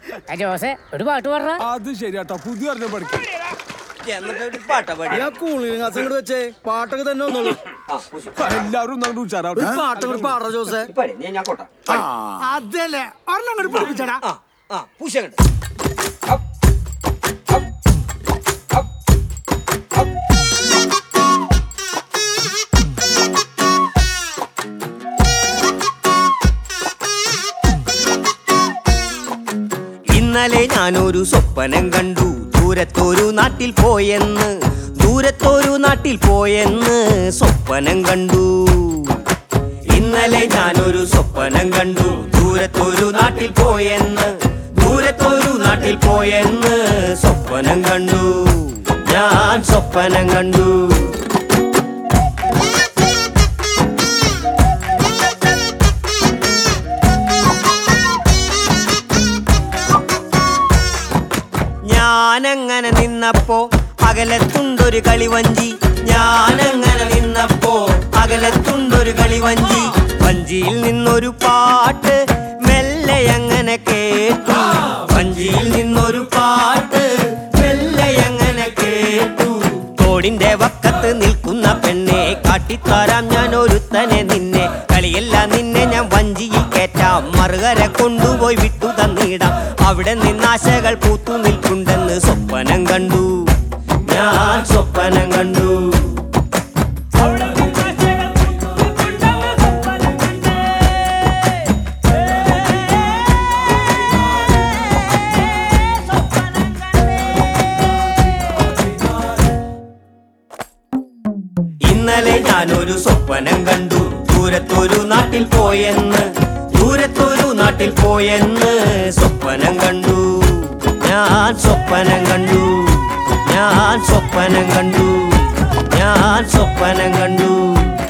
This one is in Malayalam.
ആ ജോസെ ഒരു പാട്ട് പാടാ അത് ശരിയാട്ടോ പുതിയ ഒരെണ്ണം പഠിക്കും എന്നിട്ട് ഒരു പാട്ടാ പാടി ഞാൻ കൂളിംഗ് ഗ്ലാസ് ഇങ്ങോട്ട് വെച്ചേ പാട്ടൊക്കെ തന്നെ വന്നോളൂ ആ പൂശു. എല്ലാവരും ഒന്നും അങ്ങോട്ട് ഉച്ചാറാവട്ടെ ഒരു പാട്ട് കൂടി പാടാ ജോസേ ഈ പാടി ഞാൻ ഞാൻ കോട്ട അതല്ലേ ഒരെണ്ണം അങ്ങോട്ട് പഠിപ്പിച്ചടാ ആ ആ പൂശങ്ങട്ട് ഇന്നലെ ഞാനൊരു സ്വപ്നം കണ്ടു ദൂരത്തൊരു നാട്ടിൽ പോയെന്ന് ദൂരത്തൊരു നാട്ടിൽ പോയെന്ന് സ്വപ്നം കണ്ടു ഇന്നലെ ഞാനൊരു സ്വപ്നം കണ്ടു ദൂരത്തൊരു നാട്ടിൽ പോയെന്ന് ദൂരത്തൊരു നാട്ടിൽ പോയെന്ന് സ്വപ്നം കണ്ടു ഞാൻ സ്വപ്നം കണ്ടു ഞാനങ്ങനെ നിന്നപ്പോ അകലത്തുണ്ടൊരു കളിവഞ്ചി ഞാനങ്ങനെ നിന്നപ്പോ അകലത്തുണ്ടൊരു കളിവഞ്ചി വഞ്ചിയിൽ നിന്നൊരു പാട്ട് മെല്ലെ അങ്ങനെ കേട്ടു വഞ്ചിയിൽ നിന്നൊരു പാട്ട് മെല്ലെ അങ്ങനെ കേട്ടു തോടിന്റെ വക്കത്ത് നിൽക്കുന്ന പെണ്ണെ കാട്ടിത്താരാം ഞാൻ ഒരുത്തനെ നിന്നെ കളിയല്ല നിന്നെ ഞാൻ വഞ്ചിയിൽ കേറ്റാം മറുകര കൊണ്ടുപോയി വിട്ടു തന്നിടാം അവിടെ നിന്നാശകൾ പൂത്തു നിൽക്കുണ്ടെന്ന് സ്വപ്നം കണ്ടു ഞാൻ സ്വപ്നം കണ്ടു ഇന്നലെ ഞാനൊരു സ്വപ്നം കണ്ടു ദൂരത്തൊരു നാട്ടിൽ പോയെന്ന് ദൂരത്തൊരു നാട്ടിൽ പോയെന്ന് സ്വപ്നം കണ്ടു ഞാൻ സ്വപ്നം കണ്ടു ഞാൻ സ്വപ്നം കണ്ടു ഞാൻ സ്വപ്നം കണ്ടു